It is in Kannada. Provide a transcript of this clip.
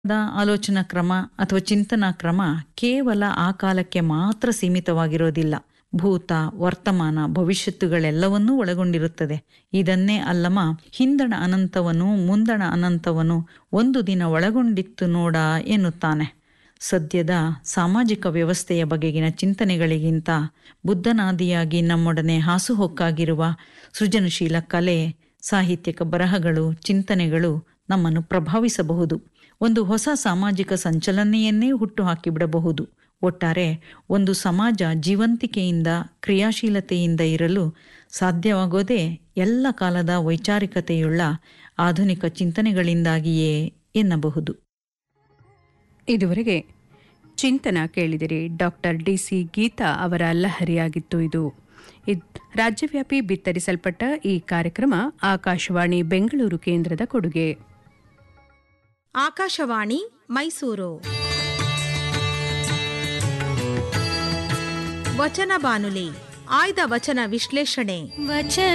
ದ ಆಲೋಚನಾ ಕ್ರಮ ಅಥವಾ ಚಿಂತನಾ ಕ್ರಮ ಕೇವಲ ಆ ಕಾಲಕ್ಕೆ ಮಾತ್ರ ಸೀಮಿತವಾಗಿರೋದಿಲ್ಲ ಭೂತ ವರ್ತಮಾನ ಭವಿಷ್ಯತ್ತುಗಳೆಲ್ಲವನ್ನೂ ಒಳಗೊಂಡಿರುತ್ತದೆ ಇದನ್ನೇ ಅಲ್ಲಮ ಹಿಂದಣ ಅನಂತವನು ಮುಂದಣ ಅನಂತವನು ಒಂದು ದಿನ ಒಳಗೊಂಡಿತ್ತು ನೋಡ ಎನ್ನುತ್ತಾನೆ ಸದ್ಯದ ಸಾಮಾಜಿಕ ವ್ಯವಸ್ಥೆಯ ಬಗೆಗಿನ ಚಿಂತನೆಗಳಿಗಿಂತ ಬುದ್ಧನಾದಿಯಾಗಿ ನಮ್ಮೊಡನೆ ಹಾಸುಹೊಕ್ಕಾಗಿರುವ ಸೃಜನಶೀಲ ಕಲೆ ಸಾಹಿತ್ಯಕ ಬರಹಗಳು ಚಿಂತನೆಗಳು ನಮ್ಮನ್ನು ಪ್ರಭಾವಿಸಬಹುದು ಒಂದು ಹೊಸ ಸಾಮಾಜಿಕ ಸಂಚಲನೆಯನ್ನೇ ಹುಟ್ಟು ಹಾಕಿಬಿಡಬಹುದು ಒಟ್ಟಾರೆ ಒಂದು ಸಮಾಜ ಜೀವಂತಿಕೆಯಿಂದ ಕ್ರಿಯಾಶೀಲತೆಯಿಂದ ಇರಲು ಸಾಧ್ಯವಾಗೋದೇ ಎಲ್ಲ ಕಾಲದ ವೈಚಾರಿಕತೆಯುಳ್ಳ ಆಧುನಿಕ ಚಿಂತನೆಗಳಿಂದಾಗಿಯೇ ಎನ್ನಬಹುದು ಇದುವರೆಗೆ ಚಿಂತನ ಕೇಳಿದಿರಿ ಡಾಕ್ಟರ್ ಡಿಸಿ ಗೀತಾ ಅವರ ಲಹರಿಯಾಗಿತ್ತು ಇದು ಇದ್ ರಾಜ್ಯವ್ಯಾಪಿ ಬಿತ್ತರಿಸಲ್ಪಟ್ಟ ಈ ಕಾರ್ಯಕ್ರಮ ಆಕಾಶವಾಣಿ ಬೆಂಗಳೂರು ಕೇಂದ್ರದ ಕೊಡುಗೆ ಆಕಾಶವಾಣಿ ಮೈಸೂರು ವಚನ ಬಾನುಲಿ ಆಯ್ದ ವಚನ ವಿಶ್ಲೇಷಣೆ ವಚನ